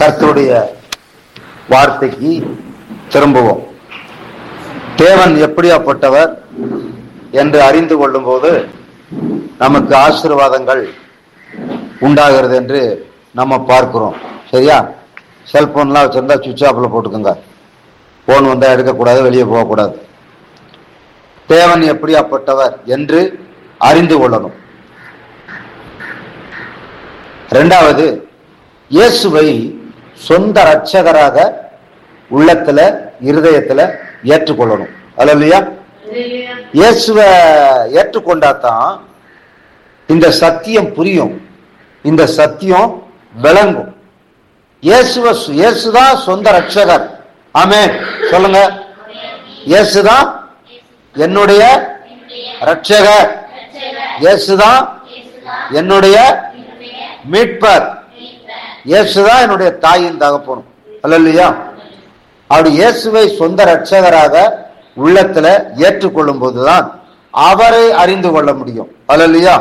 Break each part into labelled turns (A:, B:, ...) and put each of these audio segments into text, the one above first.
A: கர்த்தருடைய வார்த்தைக்கு திரும்புவோம் தேவன் எப்படியாப்பட்டவர் என்று அறிந்து கொள்ளும் போது நமக்கு ஆசீர்வாதங்கள் உண்டாகிறது என்று நம்ம பார்க்கிறோம் சரியா செல்போன்லாம் வச்சிருந்தா சுவிட்ச் ஆஃப்ல போட்டுக்கோங்க போன் வந்தா எடுக்கக்கூடாது வெளியே போகக்கூடாது தேவன் எப்படியாப்பட்டவர் என்று அறிந்து கொள்ளணும் ரெண்டாவது இயேசுவை சொந்த ரட்சகராக உள்ளத்துல இருதயத்துல ஏற்றுக்கொள்ளணும் அல்லையா இயேசுவை ஏற்றுக்கொண்டாதான் இந்த சத்தியம் புரியும் இந்த சத்தியம் விளங்கும் இயேசுவ இயேசுதான் சொந்த ரட்சகர் ஆமென் சொல்லுங்க இயேசுதான் என்னுடைய ரட்சகர் இயேசுதான் என்னுடைய மீட்பர் இயேசுதான் என்னுடைய தாயின் தகப்பனும் அல்லையா அப்படி இயேசுவை சொந்த ரட்சகராக உள்ளத்துல ஏற்றுக்கொள்ளும் போதுதான் அவரை அறிந்து கொள்ள முடியும் அல்லையா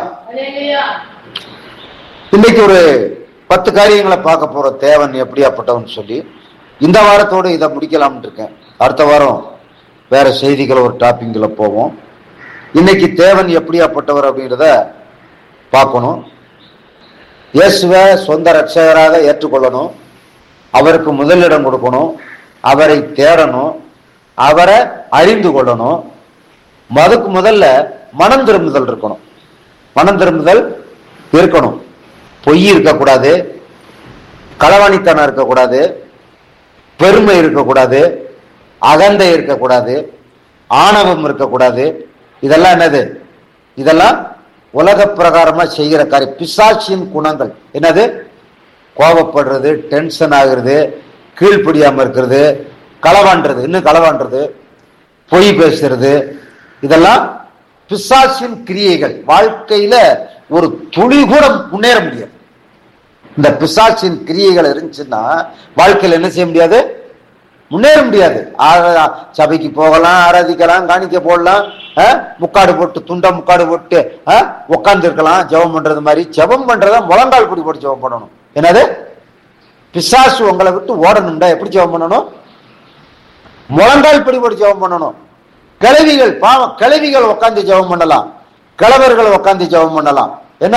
A: இன்னைக்கு ஒரு பத்து காரியங்களை பார்க்க போற தேவன் எப்படியாப்பட்டவன் சொல்லி இந்த வாரத்தோட இதை முடிக்கலாம்னு இருக்கேன் அடுத்த வாரம் வேற செய்திகள் ஒரு டாப்பிங்ல போவோம் இன்னைக்கு தேவன் எப்படியாப்பட்டவர் அப்படின்றத பார்க்கணும் இயேசுவை சொந்த ரட்சகராக ஏற்றுக்கொள்ளணும் அவருக்கு முதலிடம் கொடுக்கணும் அவரை தேடணும் அவரை அறிந்து கொள்ளணும் அதுக்கு முதல்ல மனம் திரும்புதல் இருக்கணும் மனம் திரும்புதல் இருக்கணும் பொய் இருக்கக்கூடாது களவாணித்தனம் இருக்கக்கூடாது பெருமை இருக்கக்கூடாது அகந்தை இருக்கக்கூடாது ஆணவம் இருக்கக்கூடாது இதெல்லாம் என்னது இதெல்லாம் உலக பிரகாரமா செய்கிற காரியம் பிசாசியின் குணங்கள் என்னது கோபப்படுறது டென்ஷன் ஆகுறது கீழ்ப்படியாம இருக்கிறது களவான்றது இன்னும் களவான்றது பொய் பேசுறது இதெல்லாம் பிசாசின் கிரியைகள் வாழ்க்கையில ஒரு துளி கூட முன்னேற முடியாது இந்த பிசாசின் கிரியைகள் இருந்துச்சுன்னா வாழ்க்கையில் என்ன செய்ய முடியாது முன்னேற முடியாது ஆ- சபைக்கு போகலாம் ஆராதிக்கலாம் காணிக்க போடலாம் ஆ? முக்காடு போட்டு துண்டை முக்காடு போட்டு உட்கார்ந்து இருக்கலாம் ஜெபம் பண்றது மாதிரி ஜெபம் பண்றத முழங்கால் பிடி போட்டு ஜெபம் பண்ணணும் என்னது பிசாசு உங்களை விட்டு ஓடணும்டா எப்படி ஜெபம் பண்ணணும் முழங்கால் பிடி போட்டு ஜெபம் பண்ணணும் கிழவிகள் பாவம் கிழவிகள் உட்கார்ந்து ஜெபம் பண்ணலாம் கிழவர்கள் உட்கார்ந்து ஜெபம் பண்ணலாம் என்ன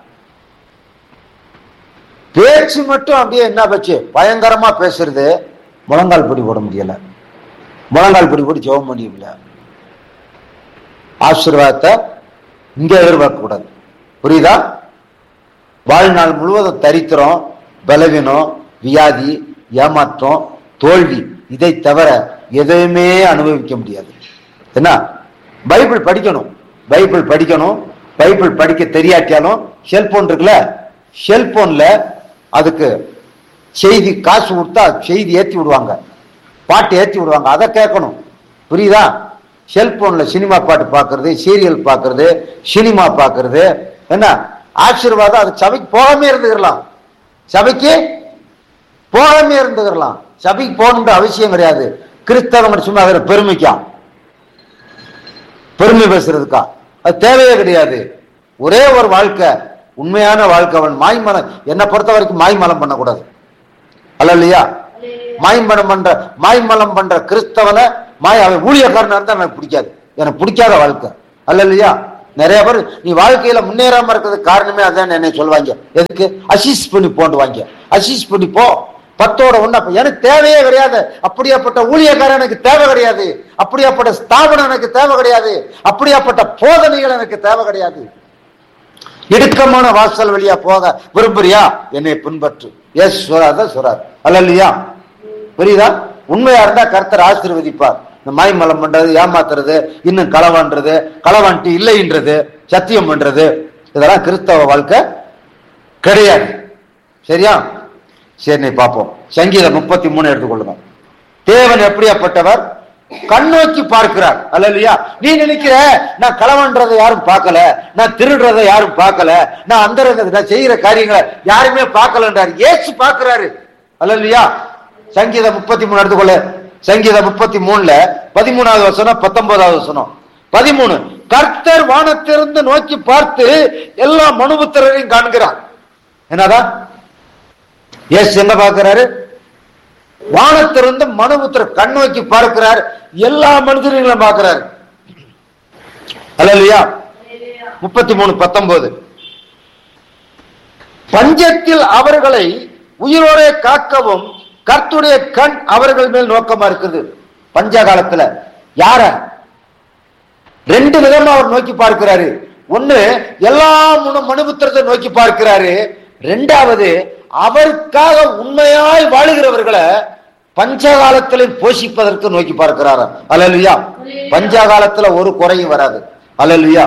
A: பேச்சு மட்டும் அப்படியே என்ன பச்சு பயங்கரமா பேசுறது முழங்கால் பிடி போட முடியல முழங்கால் பிடி போட்டு ஜெபம் பண்ண முடியல ஆசீர்வாதத்தை இங்க எதிர்பார்க்க கூடாது புரியுதா வாழ்நாள் முழுவதும் தரித்திரம் பலவீனம் வியாதி ஏமாற்றம் தோல்வி இதை தவிர எதையுமே அனுபவிக்க முடியாது என்ன பைபிள் படிக்கணும் பைபிள் படிக்கணும் பைபிள் படிக்க தெரியாட்டியாலும் செல்போன் இருக்குல்ல செல்போன்ல அதுக்கு செய்தி காசு கொடுத்தா செய்தி ஏத்தி விடுவாங்க பாட்டு ஏத்தி விடுவாங்க அதை கேட்கணும் புரியுதா செல்போன்ல சினிமா பாட்டு பார்க்கிறது சீரியல் பார்க்கிறது சினிமா பார்க்கிறது என்ன ஆசீர்வாதம் அது சபைக்கு போகாமே இருந்துக்கலாம் சபைக்கு போகாமே இருந்துக்கலாம் சபைக்கு போகணுன்ற அவசியம் கிடையாது கிறிஸ்தவங்க சும்மா அதில் பெருமைக்கா பெருமை பேசுறதுக்கா அது தேவையே கிடையாது ஒரே ஒரு வாழ்க்கை உண்மையான வாழ்க்கை அவன் மாய்மலம் என்னை பொறுத்த வரைக்கும் மாய்மலம் பண்ணக்கூடாது அல்ல இல்லையா மாய்மலம் பண்ற மாய்மலம் பண்ற கிறிஸ்தவனை மாய் அவன் ஊழியக்காரனா இருந்தா எனக்கு பிடிக்காது எனக்கு பிடிக்காத வாழ்க்கை அல்ல இல்லையா நிறைய பேர் நீ வாழ்க்கையில முன்னேறாம இருக்கிறதுக்கு காரணமே அதான் என்னை சொல்லுவாங்க எதுக்கு அசிஸ் பண்ணி போண்டு வாங்க அசிஸ் பண்ணி போ பத்தோட ஒண்ணு அப்ப எனக்கு தேவையே கிடையாது அப்படியாப்பட்ட ஊழியக்காரன் எனக்கு தேவை கிடையாது அப்படியாப்பட்ட ஸ்தாபனம் எனக்கு தேவை கிடையாது அப்படியாப்பட்ட போதனைகள் எனக்கு தேவை கிடையாது இடுக்கமான வாசல் வழியா போக விரும்புறியா என்னை பின்பற்று எஸ் சுராத சுரார் அல்ல இல்லையா புரியுதா உண்மையா இருந்தா கர்த்தர் ஆசீர்வதிப்பார் இந்த மாய்மலம் பண்றது ஏமாத்துறது இன்னும் களவான்றது களவான்ட்டு இல்லைன்றது சத்தியம் பண்றது இதெல்லாம் கிறிஸ்தவ வாழ்க்கை கிடையாது சரியா சரி நீ பார்ப்போம் சங்கீதம் முப்பத்தி மூணு எடுத்துக்கொள்ளுங்க தேவன் எப்படியாப்பட்டவர் கண்ணோக்கி பார்க்கிறார் அல்ல இல்லையா நீ நினைக்கிற நான் களவன்றதை யாரும் பார்க்கல நான் திருடுறதை யாரும் பார்க்கல நான் அந்த நான் செய்யற காரியங்களை யாருமே பார்க்கலன்றார் ஏசு பார்க்கிறாரு அல்ல இல்லையா சங்கீதம் முப்பத்தி மூணு எடுத்துக்கொள்ள சங்கீதம் முப்பத்தி மூணுல பதிமூணாவது வசனம் பத்தொன்பதாவது வசனம் பதிமூணு கர்த்தர் வானத்திலிருந்து நோக்கி பார்த்து எல்லா மனுபுத்திரரையும் காண்கிறார் என்னதான் ஏசு எங்க பார்க்கிறாரு வானத்திலிருந்து மனுபுத்திர கண் நோக்கி பார்க்கிறார் எல்லா மனிதர்களையும் பார்க்கிறார் அல்லையா முப்பத்தி மூணு பத்தொன்பது பஞ்சத்தில் அவர்களை உயிரோടെ காக்கவும் கர்த்துடைய கண் அவர்கள் மேல் நோக்கமா இருக்குது பஞ்ச காலத்துல யார ரெண்டு விதமா அவர் நோக்கி பார்க்கிறாரு ஒண்ணு எல்லா முனு- மனுபுத்திரத்தை நோக்கி பார்க்கிறாரு ரெண்டாவது அவருக்காக உண்மையாய் வாழுகிறவர்களை பஞ்சகாலத்திலே போஷிப்பதற்கு நோக்கி பார்க்கிறாரா அல்லலுயா பஞ்சகாலத்துல ஒரு குறையும் வராது அல்லலுயா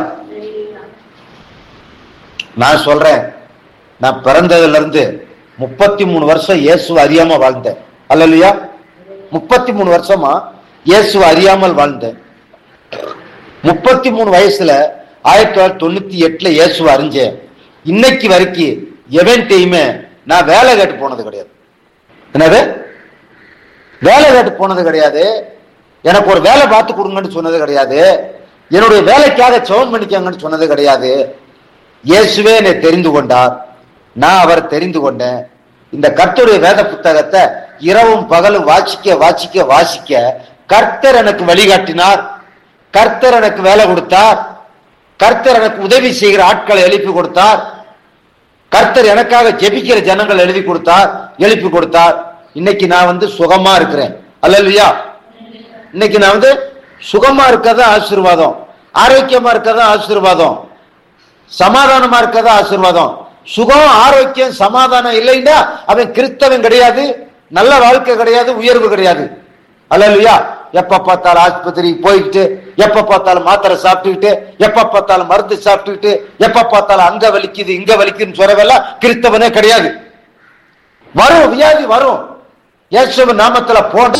A: நான் சொல்றேன் நான் பிறந்ததுல இருந்து முப்பத்தி மூணு வருஷம் இயேசு அறியாம வாழ்ந்தேன் அல்லையா முப்பத்தி மூணு வருஷமா இயேசு அறியாமல் வாழ்ந்தேன் முப்பத்தி மூணு வயசுல ஆயிரத்தி தொள்ளாயிரத்தி தொண்ணூத்தி எட்டுல இயேசு அறிஞ்சேன் இன்னைக்கு வரைக்கும் எவன்ட்டையுமே நான் வேலை கேட்டு போனது கிடையாது என்னது வேலை கேட்டு போனது கிடையாது எனக்கு ஒரு வேலை பார்த்து கொடுங்கன்னு சொன்னது கிடையாது என்னுடைய வேலைக்காக சவன் பண்ணிக்கங்கன்னு சொன்னது கிடையாது இயேசுவே என்னை தெரிந்து கொண்டார் நான் அவர் தெரிந்து கொண்டேன் இந்த கர்த்தருடைய வேத புத்தகத்தை இரவும் பகலும் வாசிக்க வாசிக்க வாசிக்க கர்த்தர் எனக்கு வழிகாட்டினார் கர்த்தர் எனக்கு வேலை கொடுத்தார் கர்த்தர் எனக்கு உதவி செய்கிற ஆட்களை எழுப்பி கொடுத்தார் கர்த்தர் எனக்காக ஜெபிக்கிற ஜனங்கள் எழுதி கொடுத்தார் எழுப்பி கொடுத்தார் இன்னைக்கு நான் வந்து சுகமா இருக்கிறேன் அல்லையா இன்னைக்கு நான் வந்து சுகமா இருக்கதான் ஆசீர்வாதம் ஆரோக்கியமா இருக்கதான் ஆசீர்வாதம் சமாதானமா இருக்கதா ஆசீர்வாதம் சுகம் ஆரோக்கியம் சமாதானம் இல்லைன்னா அவன் கிறிஸ்தவன் கிடையாது நல்ல வாழ்க்கை கிடையாது உயர்வு கிடையாது அல்லையா எப்ப பார்த்தாலும் ஆஸ்பத்திரி போயிட்டு எப்ப பார்த்தாலும் மாத்திரை சாப்பிட்டுக்கிட்டு எப்ப பார்த்தாலும் மருந்து சாப்பிட்டுக்கிட்டு எப்ப பார்த்தாலும் அங்க வலிக்குது இங்க வலிக்குதுன்னு சொல்றவெல்லாம் கிறிஸ்தவனே கிடையாது வரும் வியாதி வரும் இயேசுவின் நாமத்துல போன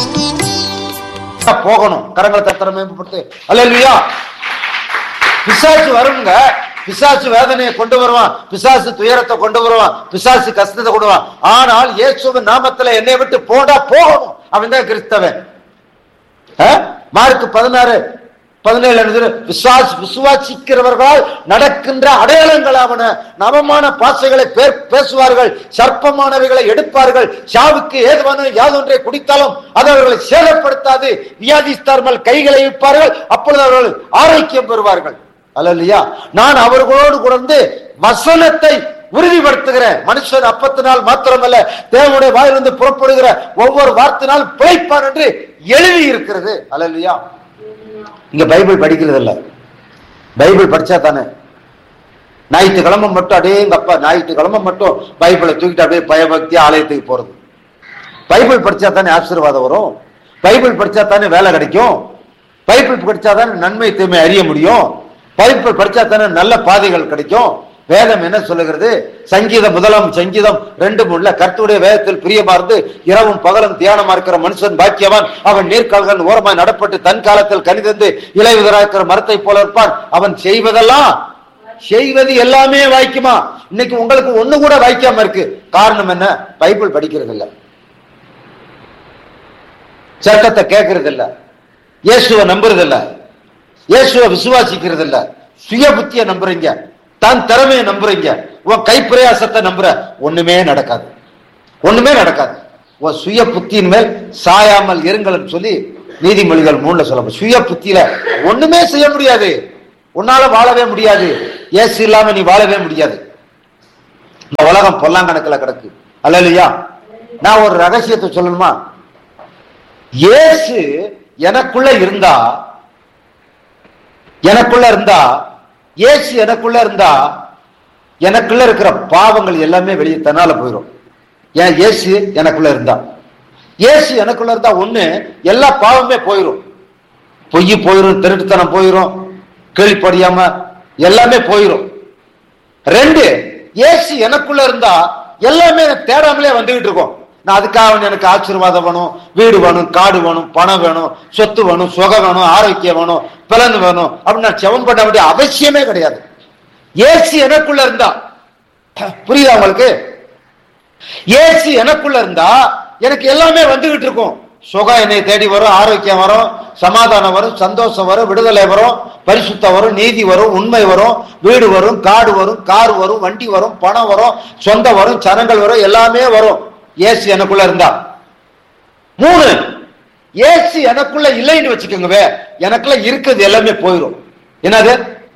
A: போகணும் கரங்களை தத்திர மேம்படுத்து அல்லையா பிசாசு வருங்க பிசாசு வேதனையை கொண்டு வருவான் பிசாசு துயரத்தை கொண்டு வருவான் பிசாசு கஷ்டத்தை கொண்டு வருவான் ஆனால் இயேசுவின் நாமத்துல என்னை விட்டு போடா போகணும் அவன் தான் கிறிஸ்தவன் ஆ? மார்க் பதினாறு பதினேழு எழுதுற விசுவாஸ் விசுவாசிக்கிறவர்களால் நடக்கின்ற அடையாளங்களாவன நவமான பாசைகளை பேர் பேசுவார்கள் சர்ப்பமானவைகளை எடுப்பார்கள் சாவுக்கு ஏதுவான யாதொன்றை குடித்தாலும் அது அவர்களை சேதப்படுத்தாது வியாதிஸ்தார் மேல் கைகளை வைப்பார்கள் அப்பொழுது அவர்கள் ஆரோக்கியம் பெறுவார்கள் அல்லையா நான் அவர்களோடு குடந்து வசனத்தை உறுதிப்படுத்துகிறேன் மனுஷன் அப்பத்தினால் மாத்திரமல்ல தேவனுடைய வாயிலிருந்து புறப்படுகிற ஒவ்வொரு வார்த்தையினால் பிழைப்பான் என்று எழுதி இருக்கிறது அல்லையா இங்க பைபிள் படிக்கிறது இல்ல பைபிள் படிச்சா தானே ஞாயிற்றுக்கிழமை மட்டும் அடே எங்க அப்பா ஞாயிற்றுக்கிழமை மட்டும் பைபிளை தூக்கிட்டு அப்படியே பயபக்தி ஆலயத்துக்கு போறது பைபிள் படிச்சா தானே ஆசீர்வாதம் வரும் பைபிள் படிச்சா தானே வேலை கிடைக்கும் பைபிள் படிச்சா தானே நன்மை தீமை அறிய முடியும் பைபிள் படிச்சா தானே நல்ல பாதைகள் கிடைக்கும் வேதம் என்ன சொல்லுகிறது சங்கீதம் முதலாம் சங்கீதம் ரெண்டு மூணுல கர்த்தருடைய வேதத்தில் பிரியமார்ந்து இரவும் பகலும் தியானமா இருக்கிற மனுஷன் பாக்கியவான் அவன் நீர்க்கால்கள் ஓரமாய் நடப்பட்டு தன் காலத்தில் கனிதந்து இலையுதராக்கிற மரத்தை போல இருப்பான் அவன் செய்வதெல்லாம் செய்வது எல்லாமே வாய்க்குமா இன்னைக்கு உங்களுக்கு ஒண்ணு கூட வாய்க்காம இருக்கு காரணம் என்ன பைபிள் படிக்கிறது இல்ல சட்டத்தை கேட்கறது இல்ல இயேசுவை நம்புறது இல்ல இயேசுவை விசுவாசிக்கிறது இல்ல சுய புத்திய நம்புறீங்க தன் திறமையை நம்புறீங்க உன் கைப்பிரயாசத்தை நம்புற ஒண்ணுமே நடக்காது ஒண்ணுமே நடக்காது உன் சுய புத்தியின் மேல் சாயாமல் இருங்கள்னு சொல்லி நீதிமொழிகள் மூணுல சொல்ல சுய புத்தியில ஒண்ணுமே செய்ய முடியாது உன்னால வாழவே முடியாது இயேசு இல்லாம நீ வாழவே முடியாது இந்த உலகம் பொல்லாங்கணக்குல கிடக்கு அல்லையா நான் ஒரு ரகசியத்தை சொல்லணுமா இயேசு எனக்குள்ள இருந்தா எனக்குள்ள இருந்தா இயேசு எனக்குள்ள இருந்தா எனக்குள்ள இருக்கிற பாவங்கள் எல்லாமே வெளியே தன்னால போயிடும் ஏன் இயேசு எனக்குள்ள இருந்தா இயேசு எனக்குள்ள இருந்தா ஒண்ணு எல்லா பாவமே போயிடும் பொய் போயிடும் திருட்டுத்தனம் போயிடும் கேள்விப்படியாம எல்லாமே போயிடும் ரெண்டு இயேசு எனக்குள்ள இருந்தா எல்லாமே எனக்கு தேடாமலே வந்துகிட்டு இருக்கும் நான் அதுக்காக எனக்கு ஆசீர்வாதம் வேணும் வீடு வேணும் காடு வேணும் பணம் வேணும் சொத்து வேணும் சுகம் வேணும் ஆரோக்கியம் வேணும் பிளந்து வேணும் அப்படின்னு நான் செவம் பண்ண வேண்டிய அவசியமே கிடையாது ஏசு எனக்குள்ள இருந்தா புரியுதா உங்களுக்கு ஏசு எனக்குள்ள இருந்தா எனக்கு எல்லாமே வந்துகிட்டு இருக்கும் சுகம் என்னை தேடி வரும் ஆரோக்கியம் வரும் சமாதானம் வரும் சந்தோஷம் வரும் விடுதலை வரும் பரிசுத்தம் வரும் நீதி வரும் உண்மை வரும் வீடு வரும் காடு வரும் கார் வரும் வண்டி வரும் பணம் வரும் சொந்தம் வரும் சனங்கள் வரும் எல்லாமே வரும் ஏசு எனக்குள்ள இருந்தா மூணு ஏசு எனக்குள்ள இல்லைன்னு வச்சுக்கோங்கவே எனக்குள்ள இருக்கிறது எல்லாமே போயிடும் என்னது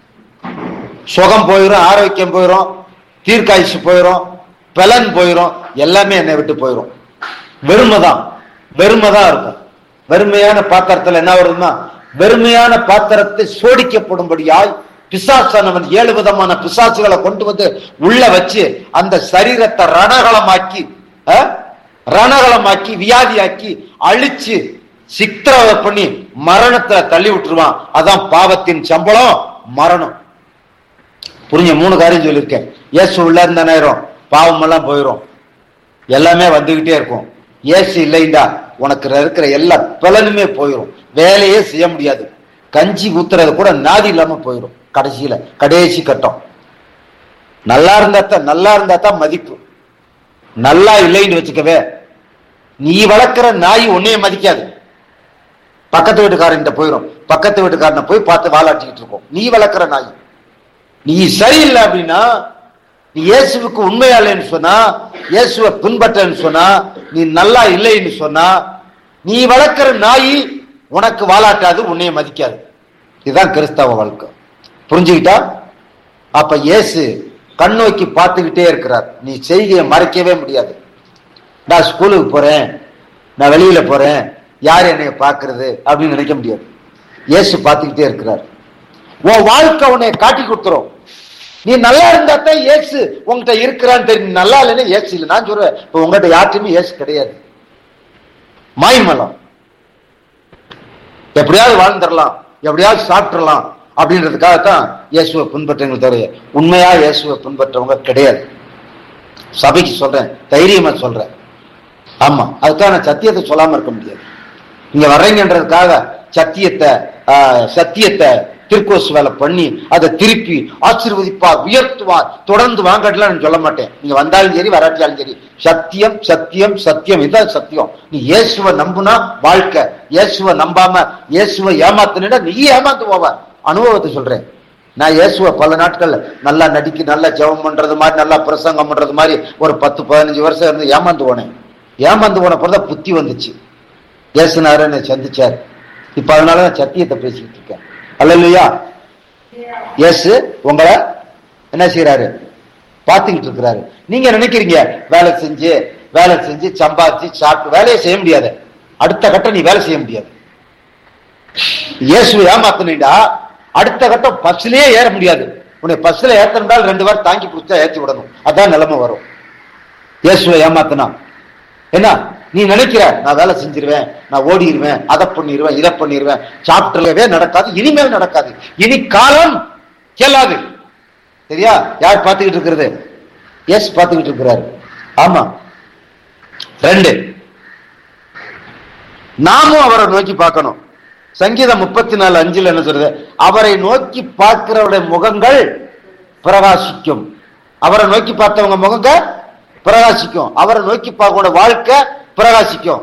A: சுகம் போயிடும் ஆரோக்கியம் போயிடும் தீர்க்காயுசு போயிடும் பலன் போயிடும் எல்லாமே என்னை விட்டு போயிடும் வெறுமைதான் வெறுமைதான் இருக்கும் வெறுமையான பாத்திரத்துல என்ன வருதுன்னா வெறுமையான பாத்திரத்தை சோடிக்கப்படும்படியாய் பிசாசானவன் ஏழு விதமான பிசாசுகளை கொண்டு வந்து உள்ள வச்சு அந்த சரீரத்தை ரணகலமாக்கி அஹ், ரணகலமாக்கி வியாதியாக்கி அழிச்சு சித்திரவதை பண்ணி மரணத்துல தள்ளி விட்டுருவான் அதான் பாவத்தின் சம்பளம் மரணம் புரிஞ்ச மூணு காரியம் சொல்லியிருக்கேன் இயேசு உள்ள இருந்த நேரம் பாவம் எல்லாம் போயிடும் எல்லாமே வந்துகிட்டே இருக்கும் ஏசு இல்லைண்டா உனக்கு இருக்கிற எல்லா பலனுமே போயிடும் வேலையே செய்ய முடியாது கஞ்சி ஊத்துறது கூட நாதி இல்லாம போயிடும் கடைசியில கடைசி கட்டம் நல்லா இருந்தா தான் நல்லா இருந்தா தான் மதிப்பு நல்லா இல்லைன்னு வச்சுக்கவே நீ வளர்க்கிற நாய் உன்னைய மதிக்காது பக்கத்து வீட்டுக்காரன்ட்ட போயிடும் பக்கத்து வீட்டுக்காரனை போய் பார்த்து வாலாட்டிக்கிட்டு இருக்கோம் நீ வளர்க்கிற நாய் நீ சரியில்லை அப்படின்னா நீ இயேசுவுக்கு உண்மையாளன்னு சொன்னா இயேசுவை பின்பற்றன்னு சொன்னா நீ நல்லா இல்லைன்னு சொன்னா நீ வளர்க்கிற நாய் உனக்கு வாலாட்டாது உன்னைய மதிக்காது இதுதான் கிறிஸ்தவ வாழ்க்கை புரிஞ்சுக்கிட்டா அப்ப இயேசு கண் நோக்கி பார்த்துக்கிட்டே இருக்கிறார் நீ செய்தியை மறைக்கவே முடியாது நான் ஸ்கூலுக்கு போறேன் நான் வெளியில போறேன் யார் என்னைய பார்க்கிறது அப்படின்னு நினைக்க முடியாது இயேசு பார்த்துக்கிட்டே இருக்கிறார் உன் வாழ்க்கை உன்னை காட்டி கொடுத்துரும் நீ நல்லா இருந்தா தான் இயேசு உங்ககிட்ட இருக்கிறான்னு தெரியும் நீ நல்லா இல்லைன்னா இயேசு இல்லை நான் சொல்றேன் இப்ப உங்ககிட்ட யார்ட்டுமே இயேசு கிடையாது மாய்மலம் எப்படியாவது வாழ்ந்துடலாம் எப்படியாவது சாப்பிட்டுறலாம் அப்படின்றதுக்காகத்தான் இயேசுவை பின்பற்றவங்க தவிர உண்மையா இயேசுவை பின்பற்றவங்க கிடையாது சபைக்கு சொல்றேன் தைரியமா சொல்றேன் ஆமா அதுக்காக நான் சத்தியத்தை சொல்லாம இருக்க முடியாது இங்க வர்றீங்கன்றதுக்காக சத்தியத்தை ஆஹ், சத்தியத்தை திருக்கோசு வேலை பண்ணி அதை திருப்பி ஆசீர்வதிப்பார் உயர்த்துவார் தொடர்ந்து வாங்கலாம் நான் சொல்ல மாட்டேன் நீங்க வந்தாலும் சரி வராட்டியாலும் சரி சத்தியம் சத்தியம் சத்தியம் இதுதான் சத்தியம் நீ இயேசுவை நம்புனா வாழ்க்கை இயேசுவை நம்பாம இயேசுவை ஏமாத்தினா நீ ஏமாந்து போவ அனுபவத்தை சொல்றேன் நான் இயேசுவை பல நாட்கள் நல்லா நடிக்க நல்லா ஜெபம் பண்றது மாதிரி நல்லா பிரசங்கம் பண்றது மாதிரி ஒரு பத்து பதினஞ்சு வருஷம் இருந்து ஏமாந்து போனேன் ஏமாந்து போன பிறகு புத்தி வந்துச்சு இயேசுனாரு என்னை சந்திச்சார் இப்ப அதனால நான் சத்தியத்தை பேசிக்கிட்டு இருக்கேன் அல்லையா இயேசு உங்களை என்ன செய்யறாரு பார்த்துக்கிட்டு இருக்கிறாரு நீங்க நினைக்கிறீங்க வேலை செஞ்சு வேலை செஞ்சு சம்பாதிச்சு சாப்பிட்டு வேலையை செய்ய முடியாது அடுத்த கட்டம் நீ வேலை செய்ய முடியாது இயேசு ஏமாத்தினா அடுத்த கட்டம் பஸ்லயே ஏற முடியாது உன்னை பஸ்ல ஏத்தனால் ரெண்டு வாரம் தாங்கி பிடிச்சா ஏத்தி விடணும் அதான் நிலைமை வரும் இயேசுவை ஏமாத்தினா என்ன நீ நினைக்கிற நான் வேலை செஞ்சிருவேன் நான் ஓடிடுவேன் அதை பண்ணிடுவேன் இதை பண்ணிடுவேன் சாப்பிட்டுலவே நடக்காது இனிமேல் நடக்காது இனி காலம் கேளாது சரியா யார் பார்த்துக்கிட்டு இருக்கிறது எஸ் பார்த்துக்கிட்டு இருக்கிறாரு ஆமா ரெண்டு நாமும் அவரை நோக்கி பார்க்கணும் சங்கீதம் முப்பத்தி நாலு அஞ்சுல என்ன சொல்றது அவரை நோக்கி பார்க்கிறவருடைய முகங்கள் பிரகாசிக்கும் அவரை நோக்கி பார்த்தவங்க முகங்க பிரகாசிக்கும் அவரை நோக்கி பார்க்கக்கூடிய வாழ்க்கை பிரகாசிக்கும்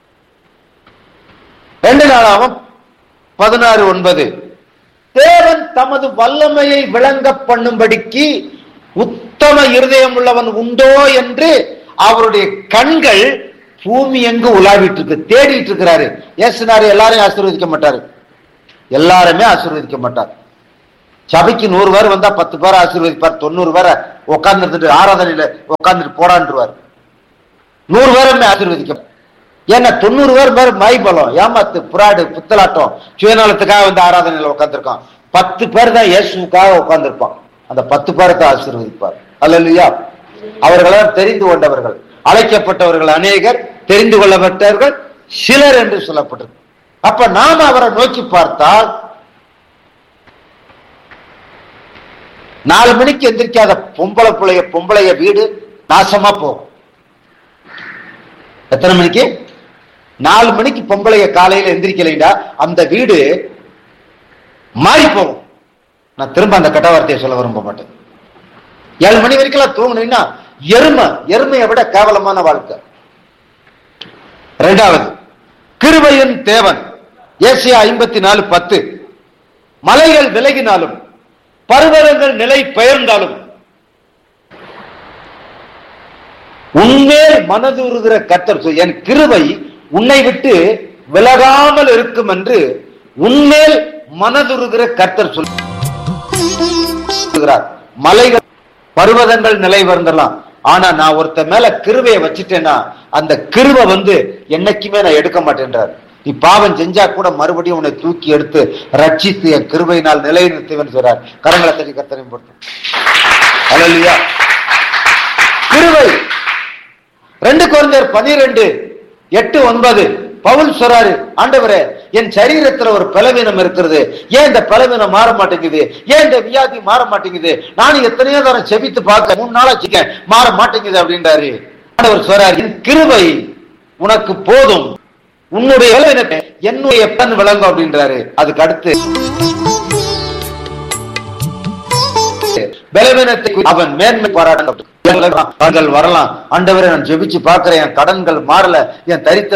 A: ரெண்டு நாளாவும் பதினாறு ஒன்பது தேவன் தமது வல்லமையை விளங்க பண்ணும்படிக்கு உத்தம இருதயம் உள்ளவன் உண்டோ என்று அவருடைய கண்கள் பூமி எங்கு உலாவிட்டு இருக்கு தேடிட்டு இருக்கிறாரு ஏசுனாரு எல்லாரையும் ஆசீர்வதிக்க மாட்டாரு எல்லாருமே ஆசீர்வதிக்க மாட்டார் சபைக்கு நூறு பேர் வந்தா பத்து பேர் ஆசீர்வதிப்பார் தொண்ணூறு பேரை உட்கார்ந்து இருந்துட்டு ஆராதனையில உட்கார்ந்துட்டு போடான்றுவார் நூறு பேருமே ஆசீர்வதிக்க ஏன்னா தொண்ணூறு பேர் பேர் மைபலம் ஏமாத்து புறாடு புத்தலாட்டம் சுயநலத்துக்காக வந்து ஆராதனையில உட்காந்துருக்கான் பத்து பேர் தான் இயேசுக்காக உட்கார்ந்திருப்பான் அந்த பத்து பேரை தான் ஆசீர்வதிப்பார் அல்லையா அவர்களால் தெரிந்து கொண்டவர்கள் அழைக்கப்பட்டவர்கள் அநேகர் தெரிந்து கொள்ளப்பட்டவர்கள் சிலர் என்று சொல்லப்பட்டது அப்ப நாம அவரை நோக்கி பார்த்தால் நாலு மணிக்கு எந்திரிக்காத பொம்பளை பிள்ளைய பொம்பளைய வீடு நாசமா போகும் எத்தனை மணிக்கு நாலு மணிக்கு பொம்பளைய காலையில எந்திரிக்கலைண்டா அந்த வீடு மாறி போகும் நான் திரும்ப அந்த கட்ட வார்த்தையை சொல்ல விரும்ப மாட்டேன் ஏழு மணி வரைக்கும் தூங்கினீங்கன்னா எருமை எருமையை விட கேவலமான வாழ்க்கை ரெண்டாவது கிருபையின் தேவன் ஏசியா ஐம்பத்தி நாலு பத்து மலைகள் விலகினாலும் பர்வதங்கள் நிலை பெயர்ந்தாலும் உண்மையில் மனதுருகிற கத்தர் சொல். என் கிருபை உன்னை விட்டு விலகாமல் இருக்கும் என்று உன்மேல் மனதுருகிற கர்த்தர் சொல்லுகிறார் மலைகள் பர்வதங்கள் நிலை வந்துடலாம் ஆனா நான் ஒருத்த மேல கிருவையை வச்சுட்டேன்னா அந்த கிருவை வந்து என்னைக்குமே நான் எடுக்க மாட்டேன்றார் நீ பாவம் செஞ்சா கூட மறுபடியும் உன்னை தூக்கி எடுத்து ரட்சித்து என் கிருபையினால் நிலைநிறுத்துவேன் சொல்றார் கரங்களை தட்டி கத்தனை போட்டு அல்லையா கிருவை ரெண்டு குழந்தையர் பனிரெண்டு எட்டு ஒன்பது பவுல் சொல்றாரு ஆண்டவரே என் சரீரத்துல ஒரு பலவீனம் இருக்கிறது ஏன் இந்த பலவீனம் மாற மாட்டேங்குது ஏன் இந்த வியாதி மாற மாட்டேங்குது நான் எத்தனையோ தரம் செபித்து பார்க்க மூணு நாளா வச்சுக்க மாற மாட்டேங்குது அப்படின்றாரு ஆண்டவர் சொல்றாரு என் கிருபை உனக்கு போதும் உன்னுடைய பலவீனத்தை என்னுடைய பன் விளங்கும் அப்படின்றாரு அதுக்கு அடுத்து பலவீனத்தை குறித்து அவன் மேன்மை பாராட்டணும் கடன்கள் வரலாம் ஆண்டவரை நான் ஜெபிச்சு பார்க்கிறேன் என் கடன்கள் மாறல என் தரித்த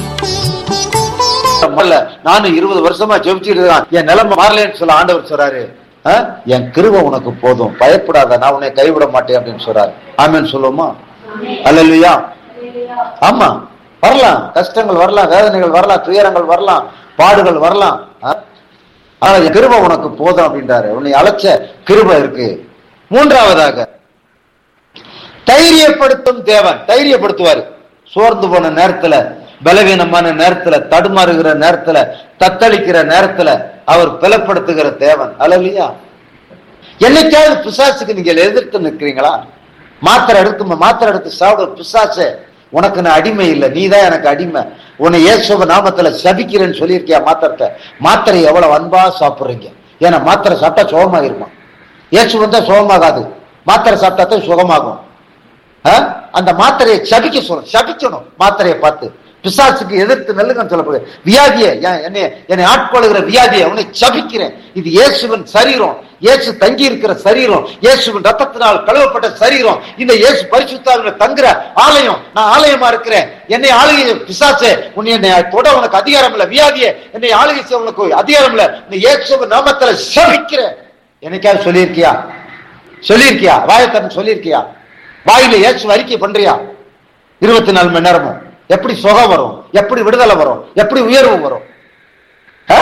A: வரல நானும் இருபது வருஷமா ஜெபிச்சுட்டு இருக்கேன் என் நிலைமை மாறலன்னு சொல்ல ஆண்டவர் சொல்றாரு ஆ? என் கிருபை உனக்கு போதும் பயப்படாத நான் உன்னை கைவிட மாட்டேன் அப்படின்னு சொல்றாரு ஆமேன்னு சொல்லுவோமா அல்லையா ஆமா வரலாம் கஷ்டங்கள் வரலாம் வேதனைகள் வரலாம் துயரங்கள் வரலாம் பாடுகள் வரலாம் ஆ? ஆனா என் கிருபை உனக்கு போதும் அப்படின்றாரு உன்னை அழைச்ச கிருபை இருக்கு மூன்றாவதாக தைரியப்படுத்தும் தேவன் தைரியப்படுத்துவார் சோர்ந்து போன நேரத்துல பலவீனமான நேரத்துல தடுமாறுகிற நேரத்துல தத்தளிக்கிற நேரத்துல அவர் பலப்படுத்துகிற தேவன் அல்லையா என்னைக்காவது பிசாசுக்கு நீங்க எதிர்த்து நிற்கிறீங்களா மாத்திரை எடுத்து மாத்திரை எடுத்து சாப்பிட பிசாசு உனக்கு நான் அடிமை இல்லை நீ தான் எனக்கு அடிமை உன்னை இயேசுவ நாமத்துல சபிக்கிறேன்னு சொல்லியிருக்கியா மாத்திரத்தை மாத்திரை எவ்வளவு அன்பா சாப்பிடுறீங்க ஏன்னா மாத்திரை சாப்பிட்டா சுகமாயிருமா இயேசு வந்தா சுகமாகாது மாத்திரை சாப்பிட்டா தான் சுகமாகும் ஆ? அந்த மாத்திரையை சபிக்க சொல்லணும் சபிக்கணும் மாத்திரையை பார்த்து பிசாசுக்கு எதிர்த்து நெல்லுங்கன்னு சொல்லப்படுது வியாதியை ஏன் என்னை என்னை ஆட்கொள்கிற வியாதியை உன்னை சபிக்கிறேன் இது இயேசுவின் சரீரம் இயேசு தங்கி இருக்கிற சரீரம் இயேசுவின் ரத்தத்தினால் கழுவப்பட்ட சரீரம் இந்த இயேசு பரிசுத்தாவில தங்குற ஆலயம் நான் ஆலயமா இருக்கிறேன் என்னை ஆளுகை பிசாசே உன்னை என்னை தொட உனக்கு அதிகாரம் இல்ல வியாதியே என்னை ஆளுகை செய்ய உனக்கு அதிகாரம் இல்ல நீ இயேசுவின் நாமத்துல சபிக்கிறேன் என்னைக்காவது சொல்லியிருக்கியா சொல்லியிருக்கியா வாயத்தன் சொல்லியிருக்கியா வாயில இயேசு அறிக்கை பண்றியா இருபத்தி நாலு மணி நேரமும் எப்படி சுகம் வரும் எப்படி விடுதலை வரும் எப்படி உயர்வு வரும் ஆ?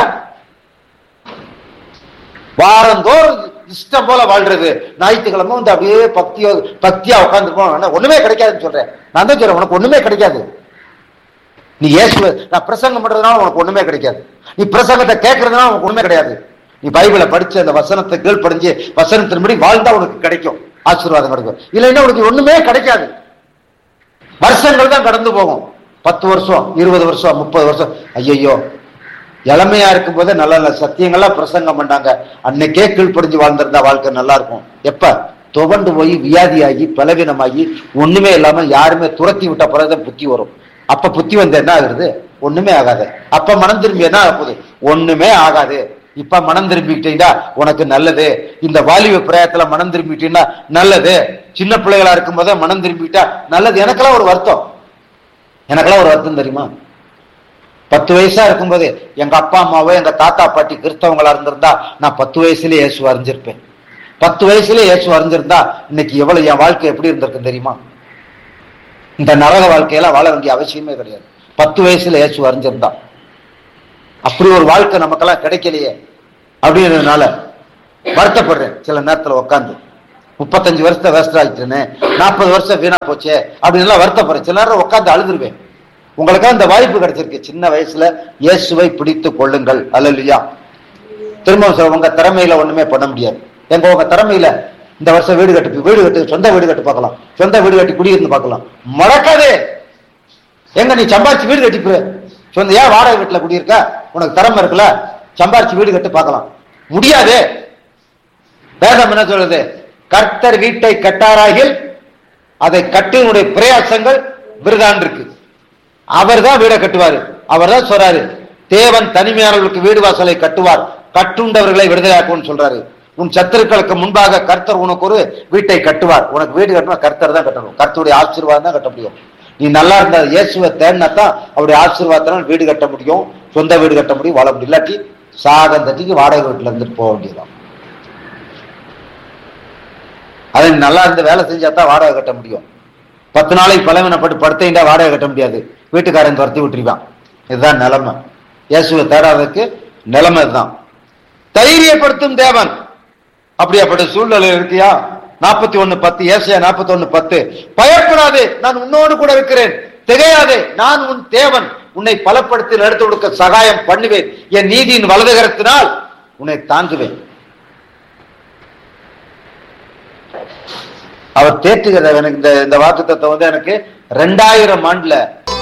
A: வாரந்தோறும் இஷ்டம் போல வாழ்றது ஞாயிற்றுக்கிழமை வந்து அப்படியே பக்தியோ பக்தியா உட்காந்துருப்போம் ஒண்ணுமே கிடைக்காதுன்னு சொல்றேன் நான் தான் சொல்றேன் உனக்கு ஒண்ணுமே கிடைக்காது நீ இயேசுவ நான் பிரசங்கம் பண்றதுனால உனக்கு ஒண்ணுமே கிடைக்காது நீ பிரசங்கத்தை கேட்கறதுனால உனக்கு ஒண்ணுமே கிடையாது நீ பைபிளை படிச்சு அந்த வசனத்தை கீழ் படிஞ்சு வசனத்தின்படி வாழ்ந்தா உனக்கு கிடைக்கும் ஆசீர்வாதம் கிடைக்கும் இல்லைன்னா உனக்கு ஒண்ணுமே கிடைக்காது வருஷங்கள் தான் கடந்து போகும் பத்து வருஷம் இருபது வருஷம் முப்பது வருஷம் ஐயையோ இளமையா இருக்கும் போதே நல்ல நல்ல சத்தியங்கள்லாம் பிரசங்கம் பண்ணாங்க அன்னைக்கே கீழ்ப்படிஞ்சு வாழ்ந்திருந்தா வாழ்க்கை நல்லா இருக்கும் எப்ப துவண்டு போய் வியாதியாகி பலவீனமாகி ஒண்ணுமே இல்லாம யாருமே துரத்தி விட்ட பிறகுதான் புத்தி வரும் அப்ப புத்தி வந்து என்ன ஆகுறது ஒண்ணுமே ஆகாது அப்ப மனம் திரும்பி என்ன ஆகுது ஒண்ணுமே ஆகாது இப்ப மனம் திரும்பிக்கிட்டீங்கன்னா உனக்கு நல்லது இந்த வாலிப பிரயத்துல மனம் திரும்பிட்டீங்கன்னா நல்லது சின்ன பிள்ளைகளா இருக்கும் போதே மனம் திரும்பிட்டா நல்லது எனக்கெல்லாம் ஒரு வருத்தம் எனக்கெல்லாம் ஒரு வருத்தம் தெரியுமா பத்து வயசா இருக்கும்போது எங்க அப்பா அம்மாவோ எங்க தாத்தா பாட்டி கிறிஸ்தவங்களா இருந்திருந்தா நான் பத்து வயசுலயே இயேசு அறிஞ்சிருப்பேன் பத்து வயசுலயே இயேசு அறிஞ்சிருந்தா இன்னைக்கு எவ்வளவு என் வாழ்க்கை எப்படி இருந்திருக்கும் தெரியுமா இந்த நரக வாழ்க்கையெல்லாம் வாழ வேண்டிய அவசியமே கிடையாது பத்து வயசுல இயேசு அறிஞ்சிருந்தா அப்படி ஒரு வாழ்க்கை நமக்கெல்லாம் கிடைக்கலையே அப்படின்றதுனால வருத்தப்படுறேன் சில நேரத்துல உட்காந்து முப்பத்தஞ்சு வருஷத்தை வேஸ்ட் ஆயிட்டுன்னு நாற்பது வருஷம் வீணா போச்சே அப்படின்னு எல்லாம் வருத்தப்படுறேன் சில நேரம் உட்காந்து அழுதுருவேன் உங்களுக்காக இந்த வாய்ப்பு கிடைச்சிருக்கு சின்ன வயசுல இயேசுவை பிடித்து கொள்ளுங்கள் அல்லையா திரும்ப சொல்ல உங்க திறமையில ஒண்ணுமே பண்ண முடியாது எங்க உங்க திறமையில இந்த வருஷம் வீடு கட்டு வீடு கட்டு சொந்த வீடு கட்டு பார்க்கலாம் சொந்த வீடு கட்டி குடியிருந்து பார்க்கலாம் மறக்காதே எங்க நீ சம்பாரிச்சு வீடு கட்டிப்பு சொந்த ஏன் வாடகை வீட்டுல குடியிருக்க உனக்கு திறமை இருக்குல்ல சம்பாரிச்சு வீடு கட்டு பார்க்கலாம் முடியாது வேதம் என்ன சொல்லுது கர்த்தர் வீட்டை கட்டாராகில் அதை கட்டினுடைய பிரயாசங்கள் விருதான் இருக்கு அவர் தான் வீடை கட்டுவாரு அவர் தான் சொல்றாரு தேவன் தனிமையானவர்களுக்கு வீடு வாசலை கட்டுவார் கட்டுண்டவர்களை விடுதலையாக்கும்னு சொல்றாரு உன் சத்துருக்களுக்கு முன்பாக கர்த்தர் உனக்கு ஒரு வீட்டை கட்டுவார் உனக்கு வீடு கட்டணும் கர்த்தர் தான் கட்டணும் கர்த்தருடைய ஆசீர்வாதம் தான் கட்ட முடியும் நீ நல்லா இருந்த இயேசுவை தேடினாத்தான் அவருடைய ஆசீர்வாதத்தினால் வீடு கட்ட முடியும் சொந்த வீடு கட்ட முடியும் வாழ முடியும் இல்லாட்டி சாதம் தட்டிக்கு வாடகை வீட்டுல இருந்துட்டு போக வேண்டியதான் அதை நீ நல்லா இருந்து வேலை செஞ்சா தான் வாடகை கட்ட முடியும் பத்து நாளைக்கு பலவீனப்பட்டு படுத்தீங்கன்னா வாடகை கட்ட முடியாது வீட்டுக்காரன் துரத்தி விட்டுருவான் இதுதான் நிலைமை இயேசுவை தேடாததுக்கு நிலைமை இதுதான் தைரியப்படுத்தும் தேவன் அப்படியாப்பட்ட சூழ்நிலை இருக்கியா நாற்பத்தி ஒண்ணு பத்து ஏசியா நாற்பத்தி ஒண்ணு பத்து பயப்படாதே நான் உன்னோடு கூட இருக்கிறேன் திகையாதே நான் உன் தேவன் உன்னை பலப்படுத்தி எடுத்து கொடுக்க சகாயம் பண்ணுவேன் என் நீதியின் வலதுகரத்தினால் உன்னை தாங்குவேன் அவர் தேற்றுகிற எனக்கு இந்த இந்த வாக்குத்தத்தை வந்து எனக்கு ரெண்டாயிரம் ஆண்டுல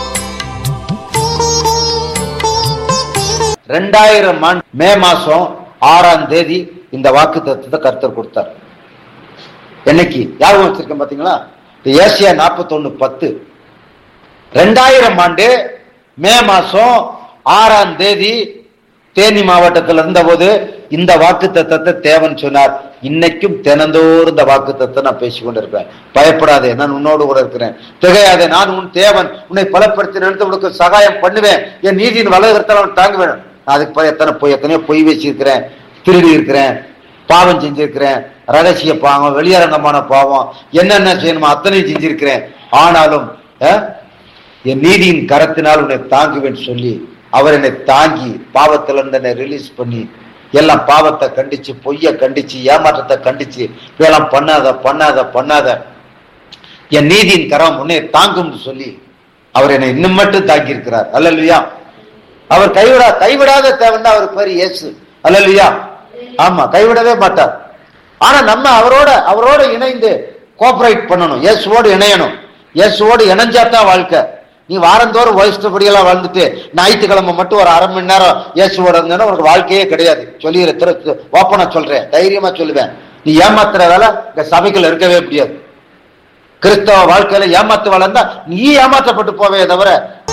A: ரெண்டாயிரம் ஆண்டு மே மாசம் ஆறாம் தேதி இந்த வாக்கு தத்துவத்தை கருத்தர் கொடுத்தார் என்னைக்கு ஞாபகம் வச்சிருக்கேன் பாத்தீங்களா இந்த ஏசியா நாற்பத்தொன்னு பத்து ரெண்டாயிரம் ஆண்டு மே மாசம் ஆறாம் தேதி தேனி மாவட்டத்தில் இருந்தபோது இந்த வாக்கு தத்தத்தை தேவன் சொன்னார் இன்னைக்கும் தினந்தோறும் இந்த வாக்கு தத்தை நான் பேசிக் கொண்டிருப்பேன் பயப்படாதே நான் உன்னோடு கூட இருக்கிறேன் திகையாதே நான் உன் தேவன் உன்னை பலப்படுத்தி நடந்து உனக்கு சகாயம் பண்ணுவேன் என் நீதியின் வலதுகரத்தில் அவன் தாங்குவேன் நான் அதுக்கு போய் எத்தனை பொய் எத்தனையோ பொய் வச்சிருக்கிறேன் திருடி இருக்கிறேன் பாவம் செஞ்சிருக்கிறேன் ரகசிய பாவம் வெளியரங்கமான பாவம் என்னென்ன செய்யணுமோ அத்தனையும் செஞ்சிருக்கிறேன் ஆனாலும் அஹ், என் நீதியின் கரத்தினால் உன்னை தாங்குவேன் சொல்லி அவர் என்னை தாங்கி பாவத்திலிருந்து என்னை ரிலீஸ் பண்ணி எல்லாம் பாவத்தை கண்டிச்சு பொய்ய கண்டிச்சு ஏமாற்றத்தை கண்டிச்சு இதெல்லாம் பண்ணாத பண்ணாத பண்ணாத என் நீதியின் கரம் உன்னை தாங்கும் சொல்லி அவர் என்னை இன்னும் மட்டும் தாங்கி இருக்கிறார் அல்லல்லையா அவர் கைவிடா கைவிடாத தேவன் தான் அவர் பேர் இயேசு அல்லல்லையா ஆமா கைவிடவே மாட்டார் ஆனா நம்ம அவரோட அவரோட இணைந்து கோஆபரேட் பண்ணணும் இயேசுவோடு இணையணும் இயேசுவோடு இணைஞ்சாதான் வாழ்க்கை நீ வாரந்தோறும் வயசுபடியெல்லாம் வாழ்ந்துட்டு ஞாயிற்றுக்கிழமை மட்டும் ஒரு அரை மணி நேரம் இயேசுவோட இருந்தேன்னா உனக்கு வாழ்க்கையே கிடையாது சொல்லிடுற திரு ஓப்பனா சொல்றேன் தைரியமா சொல்லுவேன் நீ ஏமாத்துற வேலை இந்த சபைக்குள்ள இருக்கவே முடியாது கிறிஸ்தவ வாழ்க்கையில ஏமாத்து வளர்ந்தா நீ ஏமாற்றப்பட்டு போவே தவிர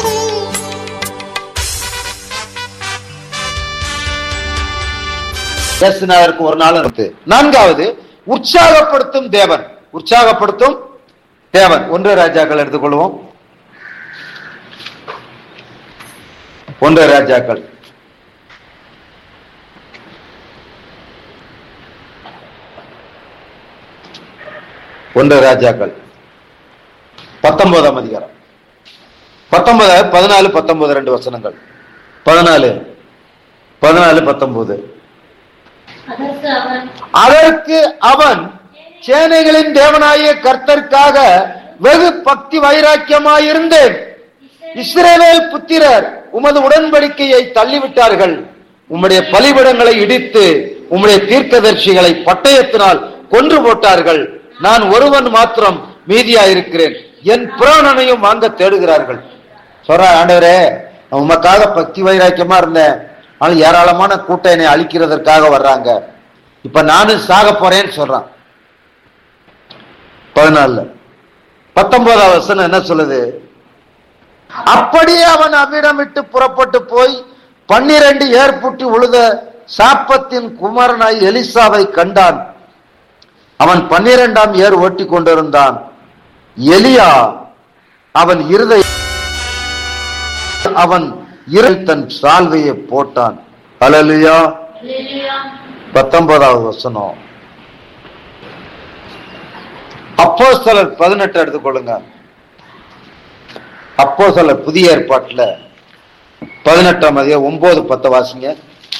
A: இயேசுநாதருக்கு ஒரு நாள் இருக்கு நான்காவது உற்சாகப்படுத்தும் தேவன் உற்சாகப்படுத்தும் தேவன் ஒன்று ராஜாக்கள் எடுத்துக்கொள்வோம் ஒன்று ராஜாக்கள் ஒன்று ராஜாக்கள் பத்தொன்பதாம் அதிகாரம் பத்தொன்பது பதினாலு பத்தொன்பது ரெண்டு வசனங்கள் பதினாலு பதினாலு பத்தொன்பது
B: அதற்கு அவன்
A: அதற்கு அவன் சேனைகளின் தேவனாகிய கர்த்தருக்காக வெகு பக்தி வைராக்கியமாயிருந்தேன் இஸ்ரவேல் புத்திரர் உமது உடன்படிக்கையை தள்ளிவிட்டார்கள் உம்முடைய பலிபிடங்களை இடித்து உம்முடைய தீர்க்கதர்சிகளை பட்டயத்தினால் கொன்று போட்டார்கள் நான் ஒருவன் மாத்திரம் மீதியாயிருக்கிறேன் என் புராணனையும் வாங்க தேடுகிறார்கள் சொல்ற ஆண்டவரே நான் உமக்காக பக்தி வைராக்கியமா இருந்தேன் ஆனால் ஏராளமான கூட்டம் என்னை அழிக்கிறதற்காக வர்றாங்க இப்ப நானும் சாக போறேன்னு சொல்றான் பதினாலுல பத்தொன்பதாம் வசனம் என்ன சொல்லுது அப்படியே அவன் அவ்விடம் விட்டு புறப்பட்டு போய் பன்னிரண்டு ஏற்புட்டி உழுத சாப்பத்தின் குமாரனாய் எலிசாவை கண்டான் அவன் பன்னிரெண்டாம் ஏர் ஓட்டி கொண்டிருந்தான் எலியா அவன் இருதை அவன் இரு தன் சால்வையை போட்டான் அலலியா
B: அல்லேலூயா
A: பத்தொன்பதாவது வசனம் அப்போஸ்தலர் பதினெட்டு எடுத்துக்கொள்ளுங்க அப்போஸ்தலர் புதிய ஏற்பாட்டுல பதினெட்டாம் அதிகம் ஒன்பது பத்து வாசிங்க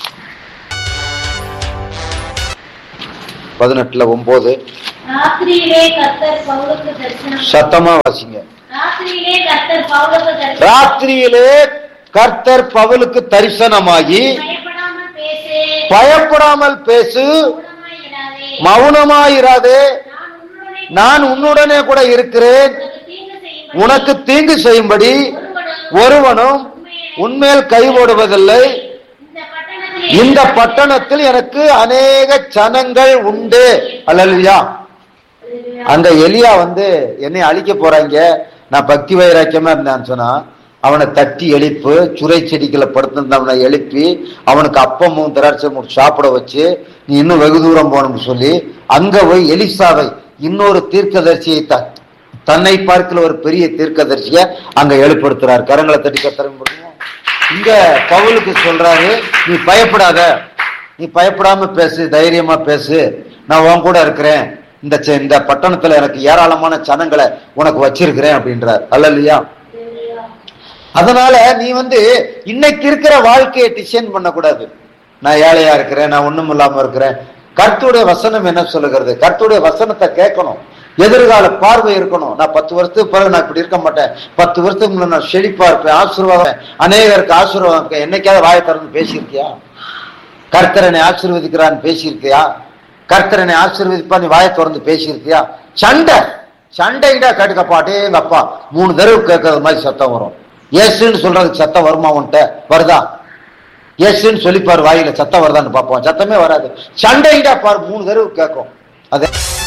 A: பதினெட்டுல ஒன்பது
B: ராத்திரியிலே கர்த்தர் பவுலுக்கு தரிசனம்
A: சத்தமா வாசிங்க
B: ராத்திரியிலே கர்த்தர் பவுலுக்கு தரிசனம்
A: ராத்திரியிலே கர்த்தர் பவுலுக்கு தரிசனமாகி
B: பயப்படாமல் பேசு
A: பயப்படாமல் பேசு
B: மௌனமாயிராதே.
A: மௌனமாயிராதே
B: நான் உன்னுடனே
A: நான் உன்னுடனே கூட இருக்கிறேன்
B: உனக்கு தீங்கு செய்யும்படி
A: உனக்கு தீங்கு செய்யும்படி
B: ஒருவனும்
A: ஒருவனும் உன்மேல் கை போடுவதில்லை
B: இந்த பட்டணத்திலே
A: இந்த பட்டணத்தில் எனக்கு அநேக சனங்கள் உண்டு அல்லல்லையா அங்க எலியா வந்து என்னை அழிக்க போறாங்க நான் பக்தி வைராக்கியமா இருந்தான்னு சொன்னா அவனை தட்டி எழுப்பு சுரை செடிகளை படுத்திருந்தவனை எழுப்பி அவனுக்கு அப்பமும் திராட்சமும் சாப்பிட வச்சு நீ இன்னும் வெகு தூரம் போகணும்னு சொல்லி அங்க போய் எலிசாவை இன்னொரு தீர்க்கதரிசியை த- தன்னை பார்க்கல ஒரு பெரிய தீர்க்கதரிசிய அங்க எழுப்படுத்துறார் கரங்களை தட்டி கத்தர முடியும் இங்க பவுலுக்கு சொல்றாரு நீ பயப்படாத நீ பயப்படாம பேசு தைரியமா பேசு நான் உன் கூட இருக்கிறேன் இந்த செ- இந்த பட்டணத்துல எனக்கு ஏராளமான சனங்களை உனக்கு வச்சிருக்கிறேன் அப்படின்றார் அல்ல இல்லையா அதனால நீ வந்து இன்னைக்கு இருக்கிற வாழ்க்கையை டிசைன் பண்ணக்கூடாது நான் ஏழையா இருக்கிறேன் நான் ஒண்ணும் இல்லாம இருக்கிறேன் கர்த்தருடைய வசனம் என்ன சொல்லுகிறது கர்த்தருடைய வசனத்தை கேட்கணும் எதிர்கால பார்வை இருக்கணும் நான் பத்து வருஷத்துக்கு பிறகு நான் இப்படி இருக்க மாட்டேன் பத்து வருஷத்துக்கு முன்னாடி நான் செழிப்பா இருப்பேன் ஆசீர்வாதம் அநேகருக்கு ஆசீர்வாதம் இருக்கேன் என்னைக்காவது வாயை திறந்து பேசியிருக்கியா கர்த்தரனை ஆசீர்வதிக்கிறான்னு பேசியிருக்கியா கர்த்தரனை ஆசீர்வதிப்பா நீ வாயை திறந்து பேசியிருக்கியா சண்டை சண்டைடா கேட்டுக்கப்பா அடே எங்க அப்பா மூணு தடவை கேட்கறது மாதிரி சத்தம் வரும் ஏசுன்னு சொல்றதுக்கு சத்தம் வருமா உன்கிட்ட வருதா ஏசுன்னு சொல்லிப்பாரு வாயில சத்தம் வருதான்னு பார்ப்போம் சத்தமே வராது சண்டைடா பாரு மூணு தடவை கேட்கும் அது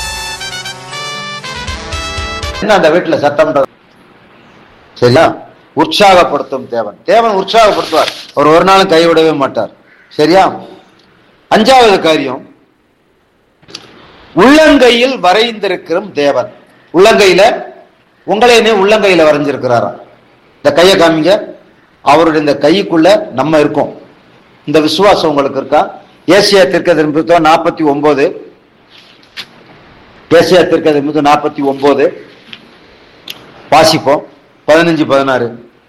A: என்ன அந்த வீட்டுல சத்தம்ன்றது சரியா உற்சாகப்படுத்தும் தேவன் தேவன் உற்சாகப்படுத்துவார் அவர் ஒரு நாளும் கைவிடவே மாட்டார் சரியா அஞ்சாவது காரியம் உள்ளங்கையில் வரைந்திருக்கிற தேவன் உள்ளங்கையில உங்களையே உள்ளங்கையில வரைஞ்சிருக்கிறாராம் இந்த கையை காமிங்க அவருடைய இந்த கைக்குள்ள நம்ம இருக்கோம் இந்த விசுவாசம் உங்களுக்கு இருக்கா ஏசியா திருக்கதிர்புத்தோ நாற்பத்தி ஒன்பது ஏசியா திருக்கதிர்புத்தோ நாற்பத்தி ஒன்பது வாசிப்போம் பதினஞ்சு பதினாறு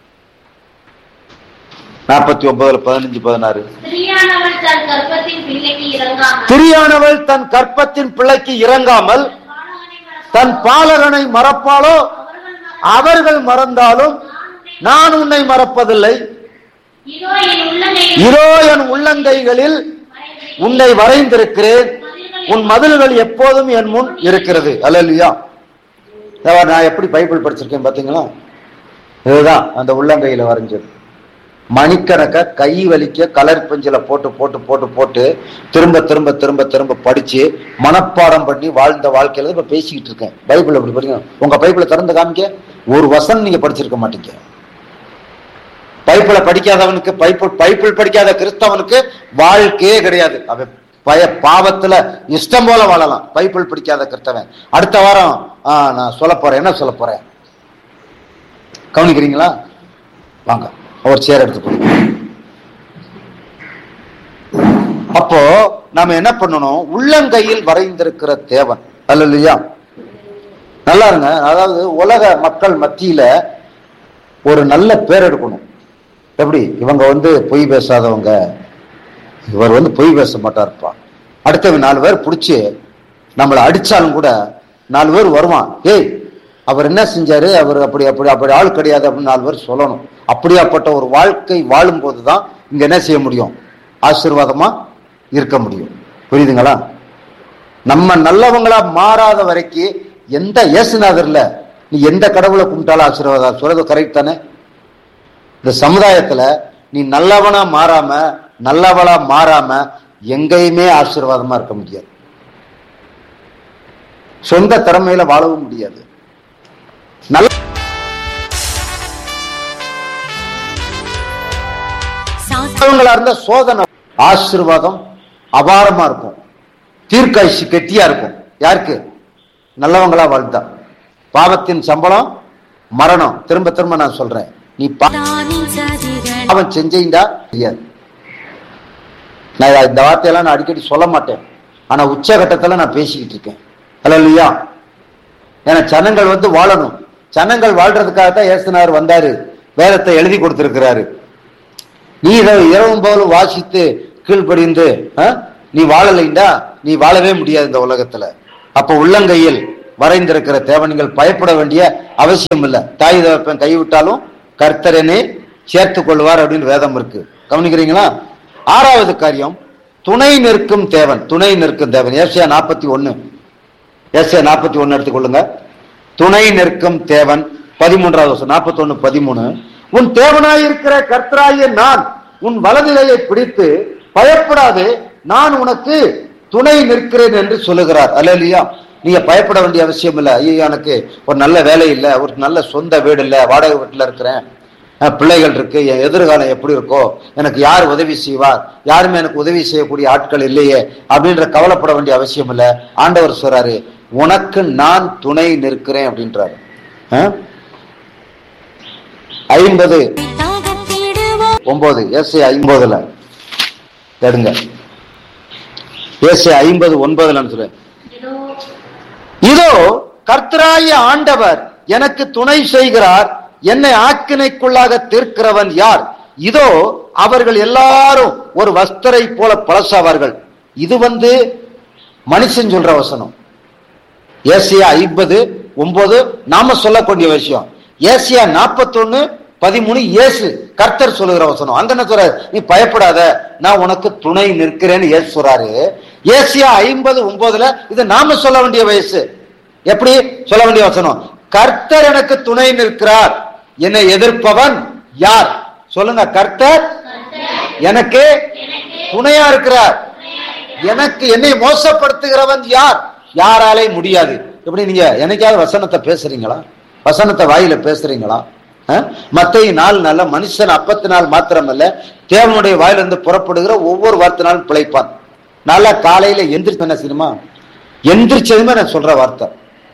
A: நாற்பத்தி ஒன்பதுல பதினஞ்சு பதினாறு
B: ஸ்திரீயானவள் தன் கர்ப்பத்தின் பிள்ளைக்கு இறங்காமல்
A: திரியானவள் தன் கற்பத்தின் பிள்ளைக்கு இறங்காமல்
B: பாலகனை மறப்பாள்.
A: தன் பாலகனை மறப்பாளோ
B: அவர்கள் மறப்பாள்.
A: அவர்கள் மறந்தாலும் நான் உன்னை மறப்பதில்லை
B: இதோ என் உள்ளங்கையில்
A: இதோ என் உள்ளங்கைகளில் உன்னை வரைந்திருக்கிறேன் உன் மதில்கள் எப்போதும் என் முன் இருக்கிறது அல்லையா நான் எப்படி பைபிள் படிச்சிருக்கேன் பாத்தீங்களா இதுதான் அந்த உள்ளங்கையில வரைஞ்சது மணிக்கணக்க கை வலிக்க கலர் பெஞ்சில போட்டு போட்டு போட்டு போட்டு திரும்ப திரும்ப திரும்ப திரும்ப படிச்சு மனப்பாடம் பண்ணி வாழ்ந்த வாழ்க்கையில இப்ப பேசிக்கிட்டு இருக்கேன் பைபிள் அப்படி படிங்க உங்க பைபிளை திறந்து காமிக்க ஒரு வசனம் நீங்க படிச்சிருக்க மாட்டீங்க பைபிளை படிக்காதவனுக்கு பைபிள் பைபிள் படிக்காத கிறிஸ்தவனுக்கு வாழ்க்கையே கிடையாது அவன் பய பாவத்துல இஷ்டம் போல வாழலாம் பைபிள் படிக்காத கிறிஸ்தவன் அடுத்த வாரம் ஆ, நான் சொல்ல போறேன் என்ன சொல்ல போறேன் கவனிக்கிறீங்களா வாங்க அவர் சேர் எடுத்து போய் அப்போ நாம என்ன பண்ணணும் உள்ளங்கையில் வரைந்திருக்கிற தேவன் அல்ல இல்லையா நல்லா இருங்க அதாவது உலக மக்கள் மத்தியில ஒரு நல்ல பேர் எடுக்கணும் எப்படி இவங்க வந்து பொய் பேசாதவங்க இவர் வந்து பொய் பேச மாட்டாருப்பா அடுத்தவன் நாலு பேர் பிடிச்சி நம்மளை அடிச்சாலும் கூட நாலு பேர் வருவான் ஏய் அவர் என்ன செஞ்சாரு அவர் அப்படி அப்படி அப்படி ஆள் கிடையாது அப்படின்னு நாலு பேர் சொல்லணும் அப்படியாப்பட்ட ஒரு வாழ்க்கை வாழும் போதுதான் இங்க என்ன செய்ய முடியும் ஆசீர்வாதமா இருக்க முடியும் புரியுதுங்களா நம்ம நல்லவங்களா மாறாத வரைக்கும் எந்த இயேசுநாதர்ல நீ எந்த கடவுளை கும்பிட்டாலும் ஆசீர்வாதம் சொல்றது கரெக்ட் தானே இந்த சமுதாயத்துல நீ நல்லவனா மாறாம நல்லவளா மாறாம எங்கேயுமே ஆசீர்வாதமா இருக்க முடியாது சொந்த திறமையில வாழவும் முடியாது நல்ல நல்லவங்களா இருந்த சோதனை ஆசீர்வாதம் அபாரமா இருக்கும் தீர்க்காய்ச்சி கெட்டியா இருக்கும் யாருக்கு நல்லவங்களா வாழ்ந்தா பாவத்தின் சம்பளம் மரணம் திரும்ப திரும்ப நான் சொல்றேன் நீ பா- அவன் செஞ்சீண்டா தெரியாது நான் இந்த வார்த்தையெல்லாம் நான் அடிக்கடி சொல்ல மாட்டேன் ஆனா உச்சகட்டத்துல நான் பேசிக்கிட்டு இருக்கேன் ஹலோ இல்லையா ஏன்னா ஜனங்கள் வந்து வாழணும் ஜனங்கள் வாழ்றதுக்காக தான் ஏசுனார் வந்தாரு வேதத்தை எழுதி கொடுத்திருக்கிறாரு நீ இதை இரவும் போலும் வாசித்து கீழ்ப்படிந்து ஆ? நீ வாழலைண்டா நீ வாழவே முடியாது இந்த உலகத்துல அப்ப உள்ளங்கையில் வரைந்திருக்கிற தேவன்கள் பயப்பட வேண்டிய அவசியம் இல்லை தாய் தகப்பன் கைவிட்டாலும் கர்த்தரனே சேர்த்துக் கொள்வார் அப்படின்னு வேதம் இருக்கு கவனிக்கிறீங்களா ஆறாவது காரியம் துணை நிற்கும் தேவன் துணை நிற்கும் தேவன் ஏசியா நாற்பத்தி ஒன்னு ஏசியா நாற்பத்தி ஒன்னு எடுத்துக்கொள்ளுங்க துணை நிற்கும் தேவன் பதிமூன்றாவது வருஷம் நாற்பத்தி ஒன்னு பதிமூணு உன் தேவனாயிருக்கிற கர்த்தராகிய நான் உன் வலதிலையை பிடித்து பயப்படாது நான் உனக்கு துணை நிற்கிறேன் என்று சொல்லுகிறார் அல்லையா நீங்க பயப்பட வேண்டிய அவசியம் இல்லை ஐயோ எனக்கு ஒரு நல்ல வேலை இல்லை ஒரு நல்ல சொந்த வீடு இல்லை வாடகை வீட்டுல இருக்கிறேன் அஹ் பிள்ளைகள் இருக்கு என் எதிர்காலம் எப்படி இருக்கோ எனக்கு யார் உதவி செய்வார் யாருமே எனக்கு உதவி செய்யக்கூடிய ஆட்கள் இல்லையே அப்படின்ற கவலைப்பட வேண்டிய அவசியம் இல்லை ஆண்டவர் சொல்றாரு உனக்கு நான் துணை நிற்கிறேன் அப்படின்றாரு அஹ்? ஐம்பது ஒன்பது ஏசை ஐம்பதுல எடுங்க ஏசை ஐம்பது ஒன்பதுல சொல்றேன்
B: இதோ
A: இதோ கர்த்தராய ஆண்டவர் எனக்கு துணை செய்கிறார் என்னை ஆக்கினைக்குள்ளாக தீர்க்கிறவன் யார் இதோ அவர்கள் எல்லாரும் ஒரு வஸ்தரை போல பழசாவார்கள் இது வந்து மனுஷன் சொல்ற வசனம் ஏசியா ஐம்பது ஒன்பது நாம சொல்லக்கூடிய விஷயம் ஏசியா நாற்பத்தொன்னு பதிமூணு இயேசு கர்த்தர் சொல்லுகிற வசனம் அங்க என்ன சொல்றாரு நீ பயப்படாத நான் உனக்கு துணை நிற்கிறேன்னு இயேசு சொல்றாரு ஏசியா ஐம்பது ஒன்பதுல இது நாம சொல்ல வேண்டிய வயசு எப்படி சொல்ல வேண்டிய வசனம் கர்த்தர் எனக்கு துணை நிற்கிறார் என்னை எதிர்ப்பவன் யார் சொல்லுங்க கர்த்தர் எனக்கு துணையா இருக்கிறார் எனக்கு என்னை மோசப்படுத்துகிறவன் யார் யாராலே முடியாது எப்படி நீங்க என்னைக்காவது வசனத்தை பேசுறீங்களா வசனத்தை வாயில பேசுறீங்களா மத்திய நாள் நல்ல மனுஷன் அப்பத்தினால் மாத்திரமல்ல தேவனுடைய வாயிலிருந்து புறப்படுகிற ஒவ்வொரு வார்த்தைனாலும் பிழைப்பான் நல்லா காலையில எந்திரிச்சு என்ன செய்யணுமா எந்திரிச்சதுமே நான் சொல்ற வார்த்தை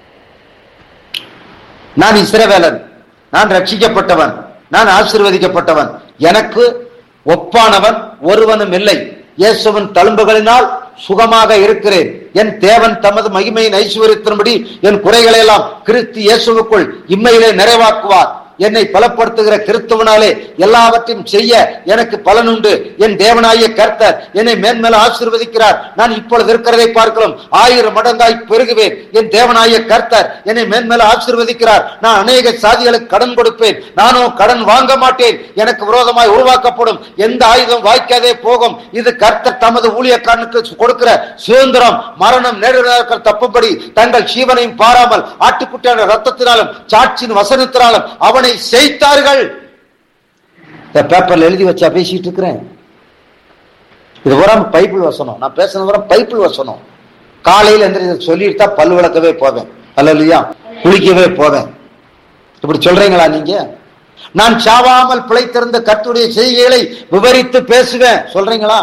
A: நான் இஸ்ரவேலன் நான் ரட்சிக்கப்பட்டவன் நான் ஆசீர்வதிக்கப்பட்டவன் எனக்கு ஒப்பானவன் ஒருவனும் இல்லை இயேசுவின் தழும்புகளினால் சுகமாக இருக்கிறேன் என் தேவன் தமது மகிமையின் ஐஸ்வர்யத்தின்படி என் குறைகளை எல்லாம் கிறிஸ்து இயேசுவுக்குள் இம்மையிலே நிறைவாக்குவார் என்னை பலப்படுத்துகிற கிறிஸ்துவனாலே எல்லாவற்றையும் செய்ய எனக்கு பலனுண்டு என் தேவனாய கர்த்தர் என்னை மேன்மேல ஆசீர்வதிக்கிறார் நான் இப்பொழுது இருக்கிறதை பார்க்கலாம் ஆயிரம் மடங்காய் பெருகுவேன் என் தேவனாய கர்த்தர் என்னை மேன்மேல ஆசீர்வதிக்கிறார் நான் அநேக சாதிகளுக்கு கடன் கொடுப்பேன் நானும் கடன் வாங்க மாட்டேன் எனக்கு விரோதமாய் உருவாக்கப்படும் எந்த ஆயுதம் வாய்க்காதே போகும் இது கர்த்தர் தமது ஊழியக்காரனுக்கு கொடுக்கிற சுதந்திரம் மரணம் நேரிட தப்பும்படி தங்கள் ஜீவனையும் பாராமல் ஆட்டுக்குட்டியான ரத்தத்தினாலும் சாட்சியின் வசனத்தினாலும் அவனை அவனை செய்தார்கள் பேப்பர்ல எழுதி வச்சா பேசிட்டு இருக்கிறேன் இது வரம் பைபிள் வசனம் நான் பேசுனது வரம் பைபிள் வசனம் காலையில எந்திரிச்சு சொல்லிட்டு தான் பல் விளக்கவே போவேன் அல்ல இல்லையா குளிக்கவே போவேன் இப்படி சொல்றீங்களா நீங்க நான் சாவாமல் பிழைத்திருந்த கத்துடைய செய்திகளை விவரித்து பேசுவேன் சொல்றீங்களா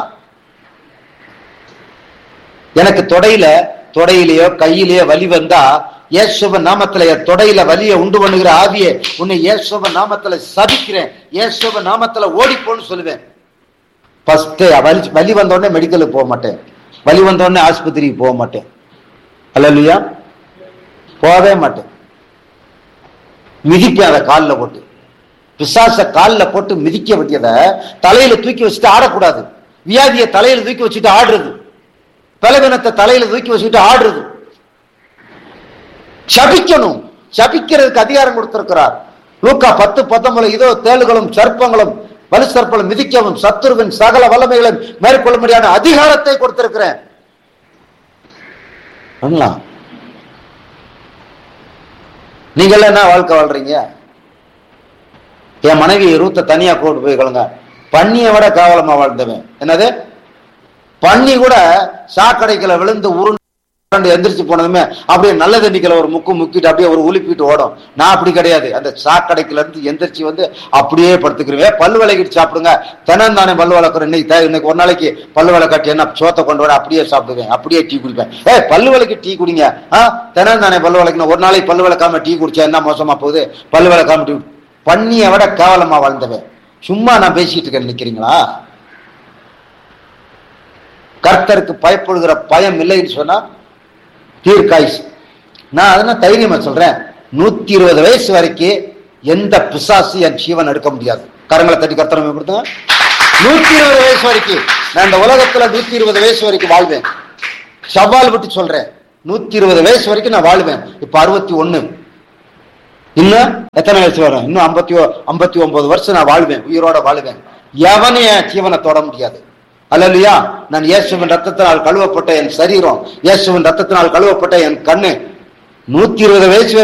A: எனக்கு தொடையில தொடையிலேயோ கையிலேயோ வலி வந்தா இயேசுவ நாமத்துல என் தொடையில வலிய உண்டு பண்ணுகிற ஆவியே உன்னை இயேசுவ நாமத்துல சபிக்கிறேன் இயேசுவ நாமத்துல ஓடிப்போன்னு சொல்லுவேன் ஃபர்ஸ்ட் வலி வலி வந்த உடனே மெடிக்கலுக்கு போக மாட்டேன் வலி வந்த உடனே ஆஸ்பத்திரிக்கு போக மாட்டேன் அல்ல இல்லையா போகவே மாட்டேன் மிதிப்பேன் அதை காலில் போட்டு பிசாச காலில் போட்டு மிதிக்க வேண்டியதை தலையில தூக்கி வச்சுட்டு ஆடக்கூடாது வியாதியை தலையில தூக்கி வச்சுட்டு ஆடுறது பலவீனத்தை தலையில தூக்கி வச்சுட்டு ஆடுறது சபிக்கணும் சபிக்கிறதுக்கு அதிகாரம் கொடுத்திருக்கிறார் லூக்கா பத்து பத்தொன்பது இதோ தேளுகளும் சர்ப்பங்களும் வலு சர்ப்பங்களும் மிதிக்கவும் சத்துருவின் சகல வல்லமைகளும் மேற்கொள்ளும்படியான அதிகாரத்தை கொடுத்திருக்கிறேன் பண்ணலாம் நீங்க என்ன வாழ்க்கை வாழ்றீங்க என் மனைவி ரூத்த தனியா கூட்டு போய் கலங்க பண்ணியை விட காவலமா வாழ்ந்தவன் என்னது பண்ணி கூட சாக்கடைக்குள்ள விழுந்து உருண்டு எந்திரிச்சு போனதுமே அப்படியே நல்ல தண்ணிக்கல ஒரு முக்கு முக்கிட்டு அப்படியே ஒரு உலுப்பிட்டு ஓடும் நான் அப்படி கிடையாது அந்த சாக்கடைக்குல இருந்து எந்திரிச்சு வந்து அப்படியே படுத்துக்கிறேன் பல்லு விளக்கிட்டு சாப்பிடுங்க தினம் தானே பல்லு வளர்க்குறேன் இன்னைக்கு இன்னைக்கு ஒரு நாளைக்கு பல்லு விளக்காட்டி என்ன சோத்தை கொண்டு வர அப்படியே சாப்பிடுவேன் அப்படியே டீ குடிப்பேன் ஏ பல்லு விளக்கு டீ குடிங்க ஆ தினம் தானே பல்லு விளக்கணும் ஒரு நாளைக்கு பல்லு விளக்காம டீ குடிச்சா என்ன மோசமா போகுது பல்லு விளக்காம டீ பண்ணியை விட கேவலமா வாழ்ந்தவன் சும்மா நான் பேசிட்டு இருக்கேன் நிக்கிறீங்களா கர்த்தருக்கு பயப்படுகிற பயம் இல்லைன்னு சொன்னா தீர்க்காயுஸ் நான் அதனால தைரியமா சொல்றேன் நூத்தி இருபது வயசு வரைக்கும் எந்த பிசாசு என் ஜீவன் எடுக்க முடியாது கரங்களை தட்டி கர்த்தரம் கொடுத்தா நூத்தி இருபது வயசு வரைக்கும் நான் இந்த உலகத்துல நூத்தி இருபது வயசு வரைக்கும் வாழ்வேன் சவால் விட்டு சொல்றேன் நூத்தி இருபது வயசு வரைக்கும் நான் வாழ்வேன் இப்ப அறுபத்தி ஒண்ணு இன்னும் எத்தனை வயசு வரும் இன்னும் ஐம்பத்தி ஐம்பத்தி ஒன்பது வருஷம் நான் வாழ்வேன் உயிரோட வாழ்வேன் எவனையும் என் ஜீவனை தொட முடியாது அல்லையா நான் இயேசுவின் ரத்தத்தினால் கழுவப்பட்ட என் சரீரம் இயேசுவின் ரத்தத்தினால் கழுவப்பட்ட என் கண்ணு நூத்தி இருபது வயசு